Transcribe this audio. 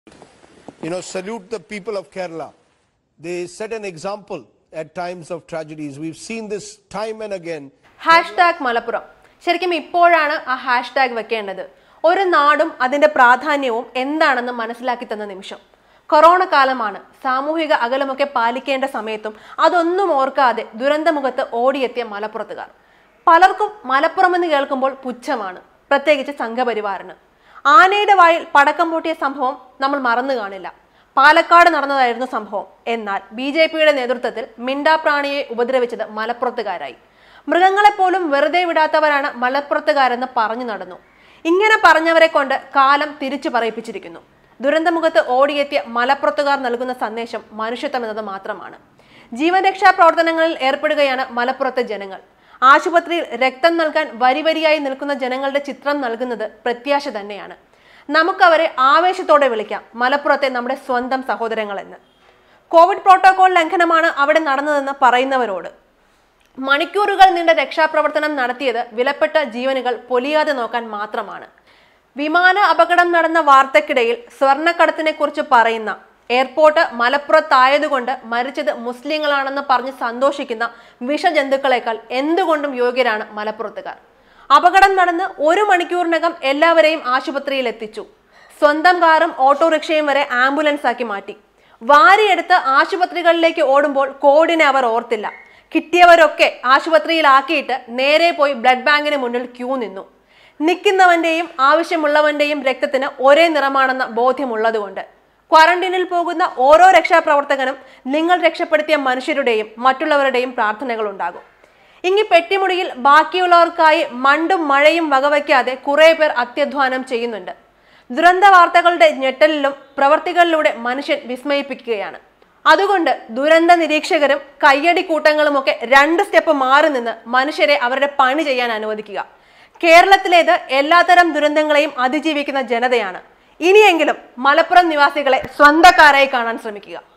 you know, salute the people of Kerala. They set an example at times of tragedies. We've seen this time and again. Hashtag Malappuram ശരിക്കും ഇപ്പോഴാണ് ആ hashtag വെക്കേണ്ടത് ഒരു നാടും അതിന്റെ പ്രാധാന്യവും എന്താണെന്ന് മനസ്സിലാക്കി തന്ന നിമിഷം കൊറോണ കാലമാണ് സാമൂഹിക അകലമൊക്കെ പാലിക്കേണ്ട സമയത്തും അതൊന്നും ഓർക്കാതെ ദുരന്തമുഖത്ത് ഓടിയെത്തിയ മലപ്പുറത്തുകാർ പലർക്കും മലപ്പുറം എന്ന് കേൾക്കുമ്പോൾ പുച്ഛമാണ് പ്രത്യേകിച്ച് സംഘപരിവാറിന് ആനയുടെ വായിൽ പടക്കം പൊട്ടിയ സംഭവം നമ്മൾ മറന്നു കാണില്ല പാലക്കാട് നടന്നതായിരുന്നു സംഭവം എന്നാൽ ബി ജെ പിയുടെ നേതൃത്വത്തിൽ മിണ്ടാപ്രാണിയെ ഉപദ്രവിച്ചത് മലപ്പുറത്തുകാരായി മൃഗങ്ങളെപ്പോലും വെറുതെ വിടാത്തവരാണ് മലപ്പുറത്തുകാരെന്ന് പറഞ്ഞു നടന്നു ഇങ്ങനെ പറഞ്ഞവരെ കൊണ്ട് കാലം തിരിച്ചു പറയിപ്പിച്ചിരിക്കുന്നു ദുരന്തമുഖത്ത് ഓടിയെത്തിയ മലപ്പുറത്തുകാർ നൽകുന്ന സന്ദേശം മനുഷ്യത്വം എന്നത് മാത്രമാണ് ജീവൻ രക്ഷാ പ്രവർത്തനങ്ങളിൽ ഏർപ്പെടുകയാണ് മലപ്പുറത്തെ ജനങ്ങൾ ആശുപത്രിയിൽ രക്തം നൽകാൻ വരി വരിയായി നിൽക്കുന്ന ജനങ്ങളുടെ ചിത്രം നൽകുന്നത് പ്രത്യാശ തന്നെയാണ് നമുക്കവരെ ആവേശത്തോടെ വിളിക്കാം മലപ്പുറത്തെ നമ്മുടെ സ്വന്തം സഹോദരങ്ങളെന്ന് കോവിഡ് പ്രോട്ടോകോൾ ലംഘനമാണ് അവിടെ നടന്നതെന്ന് പറയുന്നവരോട് മണിക്കൂറുകൾ നീണ്ട രക്ഷാപ്രവർത്തനം നടത്തിയത് വിലപ്പെട്ട ജീവനുകൾ പൊലിയാതെ നോക്കാൻ മാത്രമാണ് വിമാന അപകടം നടന്ന വാർത്തക്കിടയിൽ സ്വർണ്ണക്കടത്തിനെ കുറിച്ച് പറയുന്ന എയർപോർട്ട് മലപ്പുറത്തായതുകൊണ്ട് മരിച്ചത് മുസ്ലിങ്ങളാണെന്ന് പറഞ്ഞ് സന്തോഷിക്കുന്ന വിഷജന്തുക്കളെക്കാൾ എന്തുകൊണ്ടും യോഗ്യരാണ് മലപ്പുറത്തുകാർ അപകടം നടന്ന് ഒരു മണിക്കൂറിനകം എല്ലാവരെയും ആശുപത്രിയിൽ എത്തിച്ചു സ്വന്തം കാറും ഓട്ടോറിക്ഷയും വരെ ആംബുലൻസ് ആക്കി മാറ്റി വാരിയെടുത്ത് ആശുപത്രികളിലേക്ക് ഓടുമ്പോൾ കോഡിനെ അവർ ഓർത്തില്ല കിട്ടിയവരൊക്കെ ആശുപത്രിയിലാക്കിയിട്ട് നേരെ പോയി ബ്ലഡ് ബാങ്കിന് മുന്നിൽ ക്യൂ നിന്നു നിൽക്കുന്നവന്റെയും ആവശ്യമുള്ളവന്റെയും രക്തത്തിന് ഒരേ നിറമാണെന്ന ബോധ്യമുള്ളതുകൊണ്ട് ക്വാറന്റീനിൽ പോകുന്ന ഓരോ രക്ഷാപ്രവർത്തകനും നിങ്ങൾ രക്ഷപ്പെടുത്തിയ മനുഷ്യരുടെയും മറ്റുള്ളവരുടെയും പ്രാർത്ഥനകൾ ഉണ്ടാകും ഇങ്ങി പെട്ടിമുടിയിൽ ബാക്കിയുള്ളവർക്കായി മണ്ടും മഴയും വകവയ്ക്കാതെ കുറെ പേർ അത്യധ്വാനം ചെയ്യുന്നുണ്ട് ദുരന്ത വാർത്തകളുടെ ഞെട്ടലിലും പ്രവർത്തികളിലൂടെ മനുഷ്യൻ വിസ്മയിപ്പിക്കുകയാണ് അതുകൊണ്ട് ദുരന്ത നിരീക്ഷകരും കയ്യടി കൂട്ടങ്ങളുമൊക്കെ രണ്ട് സ്റ്റെപ്പ് മാറി നിന്ന് മനുഷ്യരെ അവരുടെ പണി ചെയ്യാൻ അനുവദിക്കുക കേരളത്തിലേത് എല്ലാത്തരം ദുരന്തങ്ങളെയും അതിജീവിക്കുന്ന ജനതയാണ് ഇനിയെങ്കിലും മലപ്പുറം നിവാസികളെ സ്വന്തക്കാരായി കാണാൻ ശ്രമിക്കുക